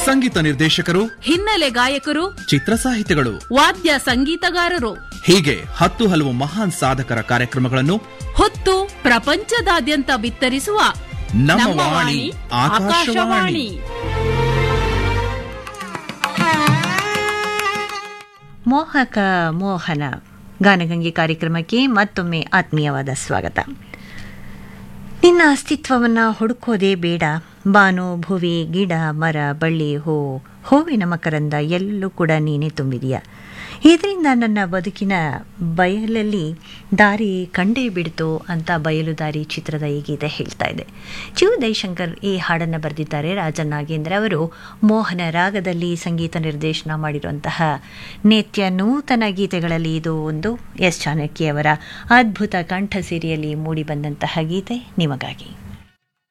ಸಂಗೀತ ನಿರ್ದೇಶಕರು ಹಿನ್ನೆಲೆ ಗಾಯಕರು ಚಿತ್ರ ಸಾಹಿತಿಗಳು ವಾದ್ಯ ಸಂಗೀತಗಾರರು ಹೀಗೆ ಹತ್ತು ಹಲವು ಮಹಾನ್ ಸಾಧಕರ ಕಾರ್ಯಕ್ರಮಗಳನ್ನು ಹೊತ್ತು ಪ್ರಪಂಚದಾದ್ಯಂತ ಬಿತ್ತರಿಸುವ ನಮ್ಮ ವಾಣಿ ಆಕಾಶವಾಣಿ ಮೋಹಕ ಮೋಹನ ಗಾನಗಂಗೆ ಕಾರ್ಯಕ್ರಮಕ್ಕೆ ಮತ್ತೊಮ್ಮೆ ಆತ್ಮೀಯವಾದ ಸ್ವಾಗತ ನಿನ್ನ ಅಸ್ತಿತ್ವವನ್ನು ಹುಡುಕೋದೇ ಬೇಡ ಬಾನು ಭುವಿ ಗಿಡ ಮರ ಬಳ್ಳಿ ಹೂ ಹೂವಿನ ಮಕರಂದ ಎಲ್ಲೂ ಕೂಡ ನೀನೇ ತುಂಬಿದೆಯಾ ಇದರಿಂದ ನನ್ನ ಬದುಕಿನ ಬಯಲಲ್ಲಿ ದಾರಿ ಕಂಡೇ ಬಿಡ್ತು ಅಂತ ಬಯಲು ದಾರಿ ಚಿತ್ರದ ಈ ಗೀತೆ ಹೇಳ್ತಾ ಇದೆ ಜೀವ ದಯಶಂಕರ್ ಈ ಹಾಡನ್ನು ಬರೆದಿದ್ದಾರೆ ರಾಜನ್ ನಾಗೇಂದ್ರ ಅವರು ಮೋಹನ ರಾಗದಲ್ಲಿ ಸಂಗೀತ ನಿರ್ದೇಶನ ಮಾಡಿರುವಂತಹ ನಿತ್ಯ ನೂತನ ಗೀತೆಗಳಲ್ಲಿ ಇದು ಒಂದು ಎಸ್ ಚಾಣಕ್ಯ ಅವರ ಅದ್ಭುತ ಕಂಠ ಸಿರಿಯಲ್ಲಿ ಮೂಡಿಬಂದಂತಹ ಗೀತೆ ನಿಮಗಾಗಿ